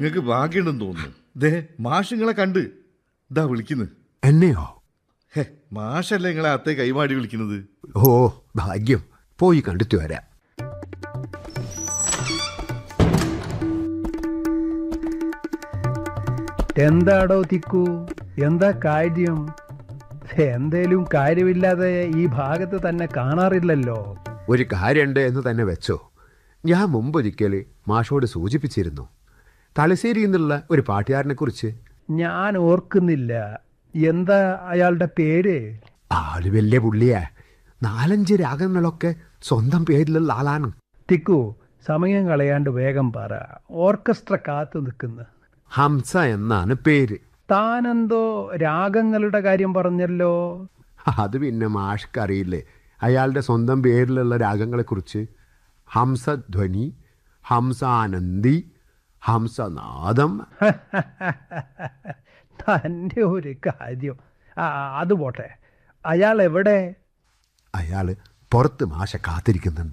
നിങ്ങൾക്ക് ഭാഗ്യമുണ്ടെന്ന് തോന്നുന്നു ദേ മാഷിങ്ങളെ കണ്ട് ഇതാ വിളിക്കുന്നു എന്നെയോ ഹേ മാഷല്ലേ നിങ്ങളെ അത്തെ കൈമാടി വിളിക്കുന്നത് ഓ ഭാഗ്യം പോയി കണ്ടിട്ട് വരാം എന്താടോ തിക്കു എന്താ കാര്യം എന്തേലും കാര്യമില്ലാതെ ഈ ഭാഗത്ത് തന്നെ കാണാറില്ലല്ലോ ഒരു കാര്യമുണ്ട് എന്ന് തന്നെ വെച്ചോ ഞാൻ മുമ്പൊരിക്കൽ മാഷോട് സൂചിപ്പിച്ചിരുന്നു തലശ്ശേരിയിൽ നിന്നുള്ള ഒരു പാട്ടുകാരനെ കുറിച്ച് ഞാൻ ഓർക്കുന്നില്ല എന്താ അയാളുടെ പേര് ആള് വലിയ പുള്ളിയാ നാലഞ്ച് രാഗങ്ങളൊക്കെ സ്വന്തം പേരിലുള്ള ആളാണ് തിക്കു സമയം കളയാണ്ട് വേഗം പറ ഓർക്കസ്ട്ര കാത്തു നിൽക്കുന്നു ഹംസ എന്നാണ് പേര് താനെന്തോ രാഗങ്ങളുടെ കാര്യം പറഞ്ഞല്ലോ അത് പിന്നെ മാഷ്ക്കറിയില്ലേ അയാളുടെ സ്വന്തം പേരിലുള്ള രാഗങ്ങളെക്കുറിച്ച് ഹംസധ്വനി ഹംസാനന്ദി ഹംസനാദം തൻ്റെ ഒരു കാര്യം ആ അത് പോട്ടെ അയാൾ എവിടെ അയാൾ പുറത്ത് മാഷ കാത്തിരിക്കുന്നുണ്ട്